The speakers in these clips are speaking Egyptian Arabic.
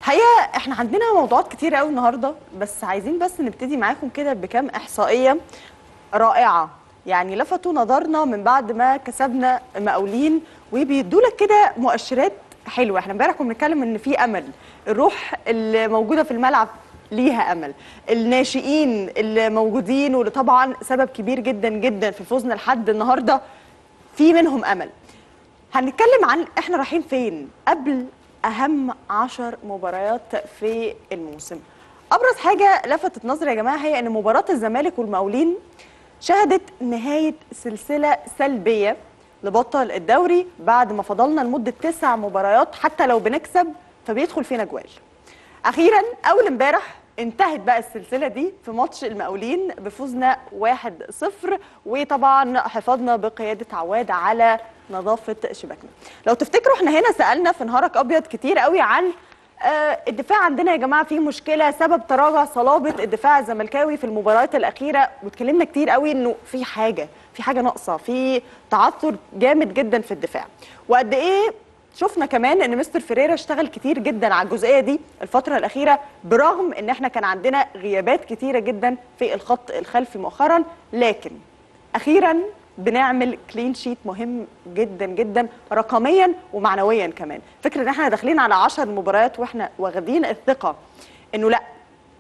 الحقيقه احنا عندنا موضوعات كتير قوي النهارده بس عايزين بس نبتدي معاكم كده بكام احصائيه رائعه يعني لفتوا نظرنا من بعد ما كسبنا مقاولين وبيدوا لك كده مؤشرات حلوه احنا امبارح كنا بنتكلم ان في امل الروح اللي موجوده في الملعب ليها امل الناشئين اللي موجودين واللي طبعا سبب كبير جدا جدا في فوزنا لحد النهارده في منهم امل هنتكلم عن احنا رايحين فين قبل اهم عشر مباريات في الموسم ابرز حاجه لفتت نظري يا جماعه هي ان مباراه الزمالك والمقاولين شهدت نهايه سلسله سلبيه لبطل الدوري بعد ما فضلنا لمده تسع مباريات حتى لو بنكسب فبيدخل فينا جوال اخيرا اول امبارح انتهت بقى السلسله دي في ماتش المقاولين بفوزنا 1-0 وطبعا حفظنا بقياده عواد على نظافه شباكنا لو تفتكروا احنا هنا سالنا في نهارك ابيض كتير قوي عن آه الدفاع عندنا يا جماعه فيه مشكله سبب تراجع صلابه الدفاع الزملكاوي في المباريات الاخيره واتكلمنا كتير قوي انه في حاجه في حاجه ناقصه في تعثر جامد جدا في الدفاع وقد ايه شفنا كمان ان مستر فيريرا اشتغل كتير جدا على الجزئيه دي الفتره الاخيره برغم ان احنا كان عندنا غيابات كتيره جدا في الخط الخلفي مؤخرا لكن اخيرا بنعمل كلين شيت مهم جدا جدا رقميا ومعنويا كمان فكره ان احنا داخلين على 10 مباريات واحنا واخدين الثقه انه لا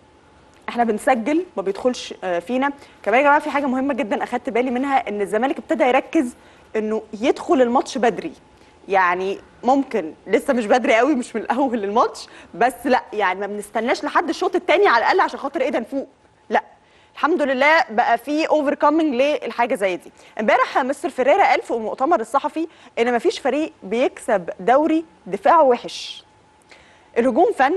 احنا بنسجل ما بيدخلش آه، فينا كمان يا جماعه في حاجه مهمه جدا اخدت بالي منها ان الزمالك ابتدى يركز انه يدخل الماتش بدري يعني ممكن لسه مش بدري قوي مش من الاول الماتش بس لا يعني ما بنستناش لحد الشوط الثاني على الاقل عشان خاطر ايه ده نفوق لا الحمد لله بقى في اوفر كامينج للحاجه زي دي امبارح مستر فيريرا قال في المؤتمر الصحفي ان ما فيش فريق بيكسب دوري دفاعه وحش الهجوم فن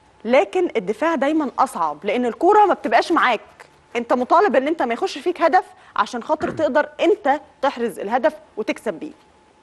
لكن الدفاع دايما اصعب لان الكوره ما بتبقاش معاك انت مطالب ان انت ما يخش فيك هدف عشان خاطر تقدر انت تحرز الهدف وتكسب بيه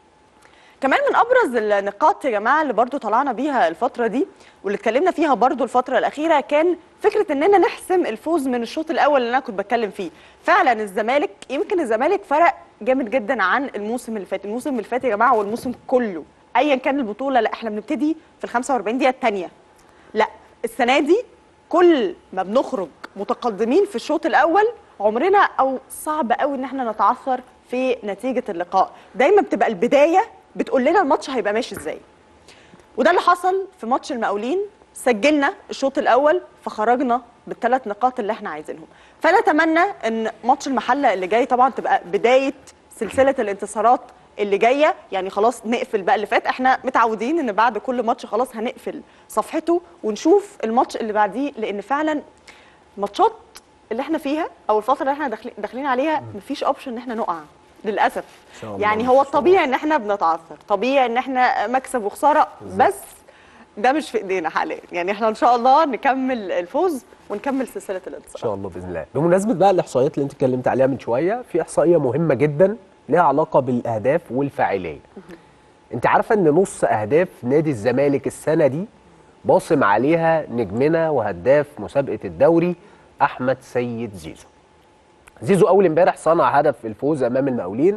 كمان من ابرز النقاط يا جماعه اللي برضو طلعنا بيها الفتره دي واللي اتكلمنا فيها برضو الفتره الاخيره كان فكره اننا نحسم الفوز من الشوط الاول اللي انا كنت بتكلم فيه فعلا الزمالك يمكن الزمالك فرق جامد جدا عن الموسم اللي فات الموسم اللي فات يا جماعه والموسم كله ايا كان البطوله لا احنا بنبتدي في ال 45 دقيقه الثانيه لا السنه دي كل ما بنخرج متقدمين في الشوط الاول عمرنا او صعب قوي ان احنا نتعثر في نتيجه اللقاء دايما بتبقى البدايه بتقول لنا الماتش هيبقى ماشي ازاي وده اللي حصل في ماتش المقاولين سجلنا الشوط الاول فخرجنا بالثلاث نقاط اللي احنا عايزينهم فانا اتمنى ان ماتش المحله اللي جاي طبعا تبقى بدايه سلسله الانتصارات اللي جايه يعني خلاص نقفل بقى اللي فات احنا متعودين ان بعد كل ماتش خلاص هنقفل صفحته ونشوف الماتش اللي بعديه لان فعلا ماتشات اللي احنا فيها او الفتره اللي احنا داخلين داخلين عليها مفيش اوبشن ان احنا نقع للاسف شاء الله، يعني إن هو شاء الطبيعي ان احنا بنتعثر طبيعي ان احنا مكسب وخساره بس ده مش في ايدينا حاليا يعني احنا ان شاء الله نكمل الفوز ونكمل سلسله ان الانتصارات شاء الله باذن الله بمناسبه بقى الاحصائيات اللي انت اتكلمت عليها من شويه في احصائيه مهمه جدا ليها علاقه بالاهداف والفاعليه انت عارفه ان نص اهداف نادي الزمالك السنه دي باصم عليها نجمنا وهداف مسابقه الدوري احمد سيد زيزو زيزو اول امبارح صنع هدف الفوز امام المقاولين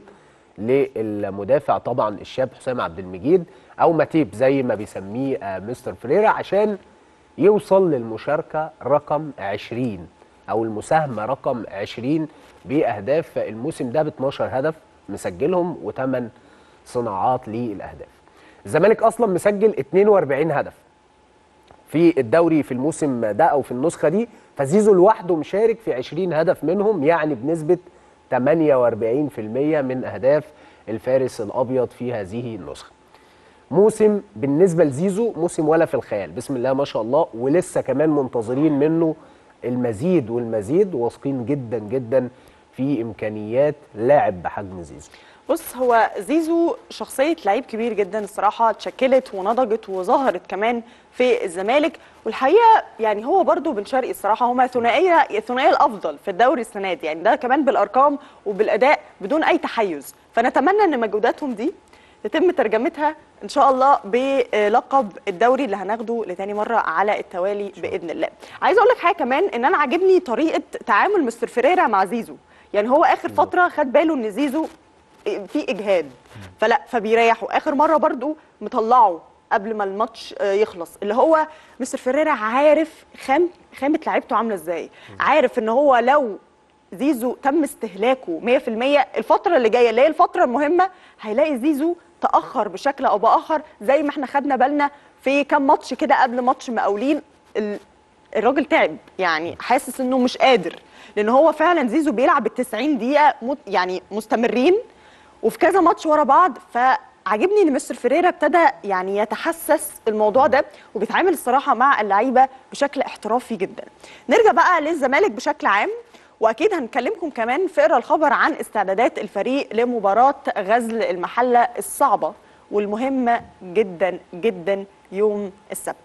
للمدافع طبعا الشاب حسام عبد المجيد او ماتيب زي ما بيسميه آه، مستر فريرا عشان يوصل للمشاركه رقم 20 او المساهمه رقم 20 باهداف الموسم ده ب 12 هدف مسجلهم و8 صناعات للاهداف. الزمالك اصلا مسجل 42 هدف في الدوري في الموسم ده او في النسخه دي فزيزو لوحده مشارك في 20 هدف منهم يعني بنسبه 48% من اهداف الفارس الابيض في هذه النسخه. موسم بالنسبه لزيزو موسم ولا في الخيال بسم الله ما شاء الله ولسه كمان منتظرين منه المزيد والمزيد واثقين جدا جدا في امكانيات لاعب بحجم زيزو بص هو زيزو شخصية لعيب كبير جدا الصراحة اتشكلت ونضجت وظهرت كمان في الزمالك والحقيقة يعني هو برضو بن شرقي الصراحة هما ثنائية الثنائية الأفضل في الدوري السنة دي يعني ده كمان بالأرقام وبالأداء بدون أي تحيز فنتمنى إن مجهوداتهم دي يتم ترجمتها ان شاء الله بلقب الدوري اللي هناخده لتاني مره على التوالي باذن الله. عايزه اقول لك حاجه كمان ان انا عاجبني طريقه تعامل مستر فيريرا مع زيزو، يعني هو اخر فتره خد باله ان زيزو في اجهاد فلا فبيريحه اخر مره برضو مطلعه قبل ما الماتش آه، يخلص اللي هو مستر فيريرا عارف خام خامه لعيبته عامله ازاي عارف ان هو لو زيزو تم استهلاكه 100% الفتره اللي جايه اللي هي الفتره المهمه هيلاقي زيزو تاخر بشكل او باخر زي ما احنا خدنا بالنا في كام ماتش كده قبل ماتش مقاولين ال- الراجل تعب يعني حاسس انه مش قادر لان هو فعلا زيزو بيلعب ال 90 دقيقه مت- يعني مستمرين وفي كذا ماتش ورا بعض فعجبني ان مستر فيريرا ابتدى يعني يتحسس الموضوع ده وبيتعامل الصراحه مع اللعيبه بشكل احترافي جدا نرجع بقى للزمالك بشكل عام واكيد هنكلمكم كمان في اقرا الخبر عن استعدادات الفريق لمباراه غزل المحله الصعبه والمهمه جدا جدا يوم السبت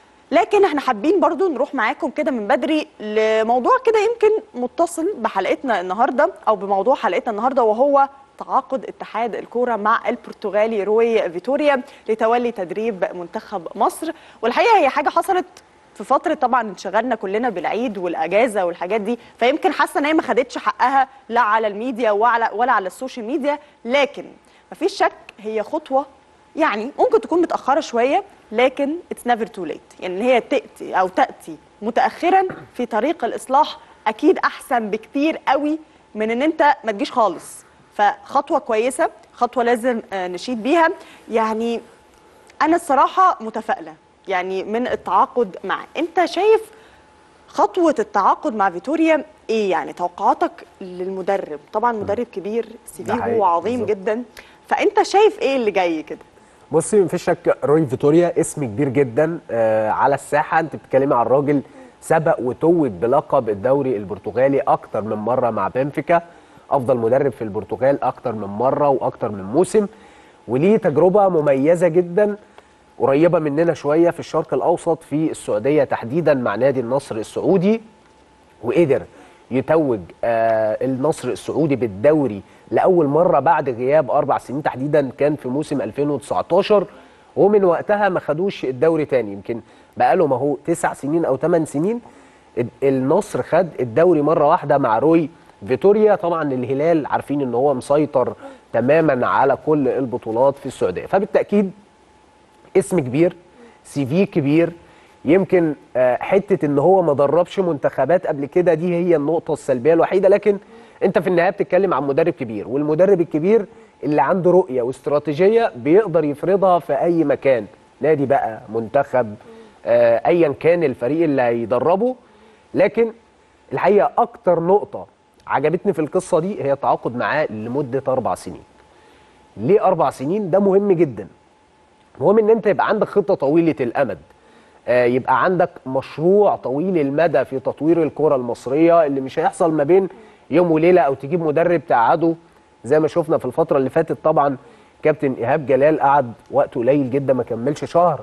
لكن احنا حابين برضو نروح معاكم كده من بدري لموضوع كده يمكن متصل بحلقتنا النهارده او بموضوع حلقتنا النهارده وهو تعاقد اتحاد الكوره مع البرتغالي روي فيتوريا لتولي تدريب منتخب مصر والحقيقه هي حاجه حصلت في فتره طبعا انشغلنا كلنا بالعيد والاجازه والحاجات دي فيمكن حاسه ان هي ما خدتش حقها لا على الميديا ولا ولا على السوشيال ميديا لكن مفيش شك هي خطوه يعني ممكن تكون متأخرة شوية لكن it's never too late يعني إن هي تأتي أو تأتي متأخرا في طريق الإصلاح أكيد أحسن بكتير قوي من إن أنت ما تجيش خالص فخطوة كويسة خطوة لازم آه، نشيد بيها يعني أنا الصراحة متفائلة يعني من التعاقد معه أنت شايف خطوة التعاقد مع فيتوريا ايه يعني توقعاتك للمدرب طبعا مدرب كبير ده سيفيه حقيقي، عظيم بالظبط. جدا فانت شايف ايه اللي جاي كده بصي مفيش شك روي فيتوريا اسم كبير جدا آه على الساحه انت بتتكلمي عن راجل سبق وتوج بلقب الدوري البرتغالي اكتر من مره مع بنفيكا افضل مدرب في البرتغال اكتر من مره واكتر من موسم وليه تجربه مميزه جدا قريبه مننا شويه في الشرق الاوسط في السعوديه تحديدا مع نادي النصر السعودي وقدر يتوج آه النصر السعودي بالدوري لاول مره بعد غياب اربع سنين تحديدا كان في موسم 2019 ومن وقتها ما خدوش الدوري تاني يمكن بقالهم اهو تسع سنين او ثمان سنين ال- النصر خد الدوري مره واحده مع روي فيتوريا طبعا الهلال عارفين ان هو مسيطر تماما على كل البطولات في السعوديه فبالتاكيد اسم كبير سي في كبير يمكن آه، حته ان هو ما دربش منتخبات قبل كده دي هي النقطه السلبيه الوحيده لكن انت في النهايه بتتكلم عن مدرب كبير والمدرب الكبير اللي عنده رؤيه واستراتيجيه بيقدر يفرضها في اي مكان نادي بقى منتخب آه، ايا كان الفريق اللي هيدربه لكن الحقيقه اكتر نقطه عجبتني في القصه دي هي التعاقد معاه لمده اربع سنين ليه اربع سنين ده مهم جدا مهم ان انت يبقى عندك خطه طويله الامد آه، يبقى عندك مشروع طويل المدى في تطوير الكره المصريه اللي مش هيحصل ما بين يوم وليله او تجيب مدرب تقعده زي ما شفنا في الفتره اللي فاتت طبعا كابتن ايهاب جلال قعد وقت قليل جدا ما كملش شهر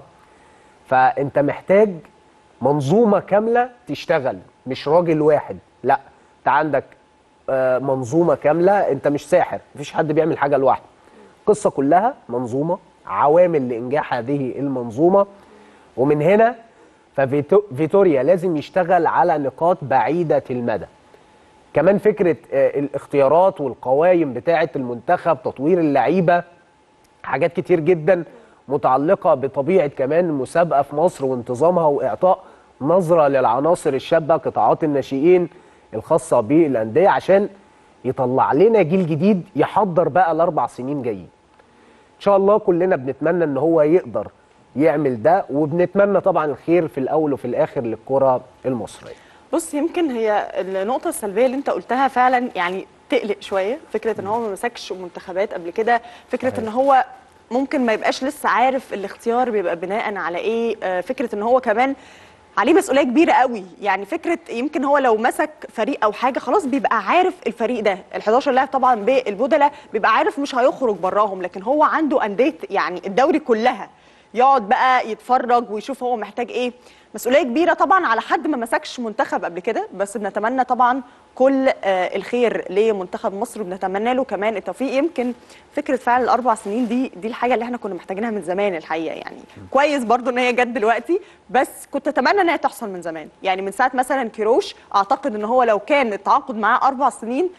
فانت محتاج منظومه كامله تشتغل مش راجل واحد لا انت عندك آه، منظومه كامله انت مش ساحر مفيش حد بيعمل حاجه لوحده القصه كلها منظومه عوامل لانجاح هذه المنظومه ومن هنا ففيتوريا لازم يشتغل على نقاط بعيده المدى كمان فكره آه، الاختيارات والقوائم بتاعه المنتخب تطوير اللعيبه حاجات كتير جدا متعلقه بطبيعه كمان المسابقه في مصر وانتظامها واعطاء نظره للعناصر الشابه قطاعات الناشئين الخاصه بالانديه عشان يطلع لنا جيل جديد يحضر بقى الاربع سنين جايين. ان شاء الله كلنا بنتمنى ان هو يقدر يعمل ده وبنتمنى طبعا الخير في الاول وفي الاخر للكره المصريه. بص يمكن هي النقطة السلبية اللي انت قلتها فعلا يعني تقلق شوية فكرة ان هو ما مسكش منتخبات قبل كده فكرة ان هو ممكن ما يبقاش لسه عارف الاختيار بيبقى بناء على ايه آه، فكرة ان هو كمان عليه مسؤولية كبيرة قوي يعني فكرة يمكن هو لو مسك فريق او حاجة خلاص بيبقى عارف الفريق ده ال 11 لاعب طبعا بالبدلة بيبقى عارف مش هيخرج براهم لكن هو عنده أندية يعني الدوري كلها يقعد بقى يتفرج ويشوف هو محتاج ايه مسؤوليه كبيره طبعا على حد ما مسكش منتخب قبل كده بس بنتمنى طبعا كل آه، الخير لمنتخب مصر وبنتمنى له كمان التوفيق يمكن فكره فعلا الاربع سنين دي دي الحاجه اللي احنا كنا محتاجينها من زمان الحقيقه يعني كويس برضو ان هي جت دلوقتي بس كنت اتمنى ان هي تحصل من زمان يعني من ساعه مثلا كيروش اعتقد ان هو لو كان التعاقد معاه اربع سنين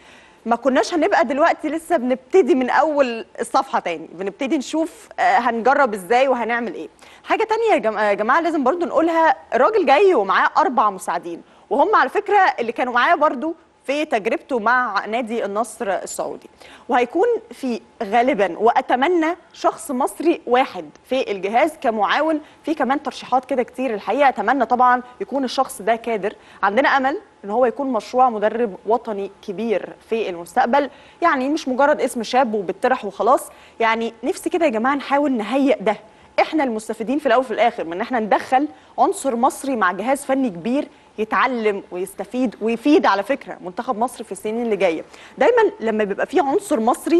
ما كناش هنبقى دلوقتي لسه بنبتدي من اول الصفحه تاني بنبتدي نشوف آه، هنجرب ازاي وهنعمل ايه حاجه تانية يا جم- يا جماعه لازم برضو نقولها الراجل جاي ومعاه اربع مساعدين وهم على فكره اللي كانوا معاه برضو في تجربته مع نادي النصر السعودي وهيكون في غالبا واتمنى شخص مصري واحد في الجهاز كمعاون في كمان ترشيحات كده كتير الحقيقه اتمنى طبعا يكون الشخص ده كادر عندنا امل ان هو يكون مشروع مدرب وطني كبير في المستقبل يعني مش مجرد اسم شاب وبيطرح وخلاص يعني نفسي كده يا جماعه نحاول نهيئ ده احنا المستفيدين في الاول وفي الاخر من ان احنا ندخل عنصر مصري مع جهاز فني كبير يتعلم ويستفيد ويفيد على فكره منتخب مصر في السنين اللي جايه دايما لما بيبقى في عنصر مصري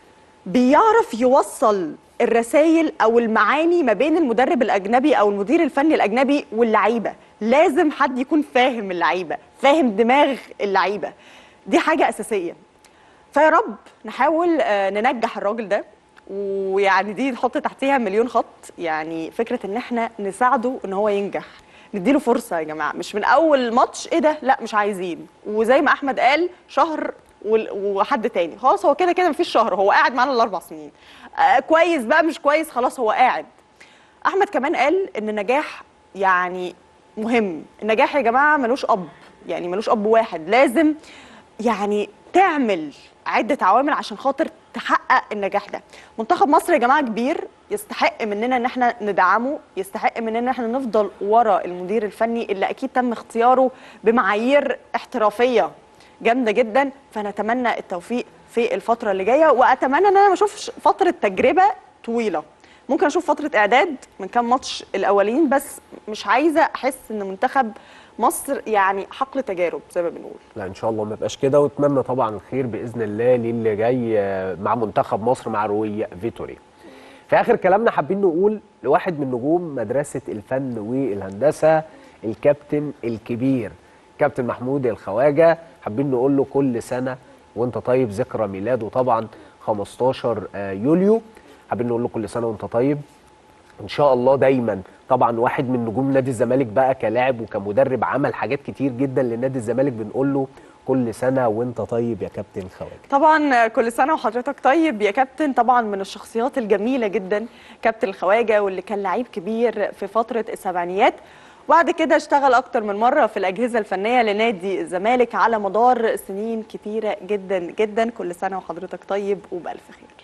بيعرف يوصل الرسائل او المعاني ما بين المدرب الاجنبي او المدير الفني الاجنبي واللعيبه لازم حد يكون فاهم اللعيبه فاهم دماغ اللعيبه دي حاجه اساسيه فيا رب نحاول آه، ننجح الراجل ده ويعني دي نحط تحتيها مليون خط يعني فكره ان احنا نساعده ان هو ينجح نديله فرصه يا جماعه مش من اول ماتش ايه ده لا مش عايزين وزي ما احمد قال شهر وال- وحد تاني خلاص هو كده كده مفيش شهر هو قاعد معانا الاربع سنين آه كويس بقى مش كويس خلاص هو قاعد احمد كمان قال ان النجاح يعني مهم النجاح يا جماعه ملوش اب يعني ملوش اب واحد لازم يعني تعمل عده عوامل عشان خاطر تحقق النجاح ده منتخب مصر يا جماعه كبير يستحق مننا ان احنا ندعمه يستحق مننا ان احنا نفضل ورا المدير الفني اللي اكيد تم اختياره بمعايير احترافيه جامده جدا فنتمنى التوفيق في الفتره اللي جايه واتمنى ان انا ما اشوفش فتره تجربه طويله ممكن اشوف فتره اعداد من كام ماتش الاولين بس مش عايزه احس ان منتخب مصر يعني حقل تجارب زي ما بنقول لا ان شاء الله ما يبقاش كده واتمنى طبعا الخير باذن الله للي جاي آه، مع منتخب مصر مع روي فيتوري في اخر كلامنا حابين نقول لواحد من نجوم مدرسه الفن والهندسه الكابتن الكبير كابتن محمود الخواجه حابين نقول له كل سنه وانت طيب ذكرى ميلاده طبعا 15 آه، يوليو حابين نقول له كل سنه وانت طيب ان شاء الله دايما طبعا واحد من نجوم نادي الزمالك بقى كلاعب وكمدرب عمل حاجات كتير جدا لنادي الزمالك بنقول له كل سنه وانت طيب يا كابتن خواجه طبعا كل سنه وحضرتك طيب يا كابتن طبعا من الشخصيات الجميله جدا كابتن الخواجه واللي كان لعيب كبير في فتره السبعينيات وبعد كده اشتغل اكتر من مره في الاجهزه الفنيه لنادي الزمالك على مدار سنين كتيره جدا جدا كل سنه وحضرتك طيب وبالف خير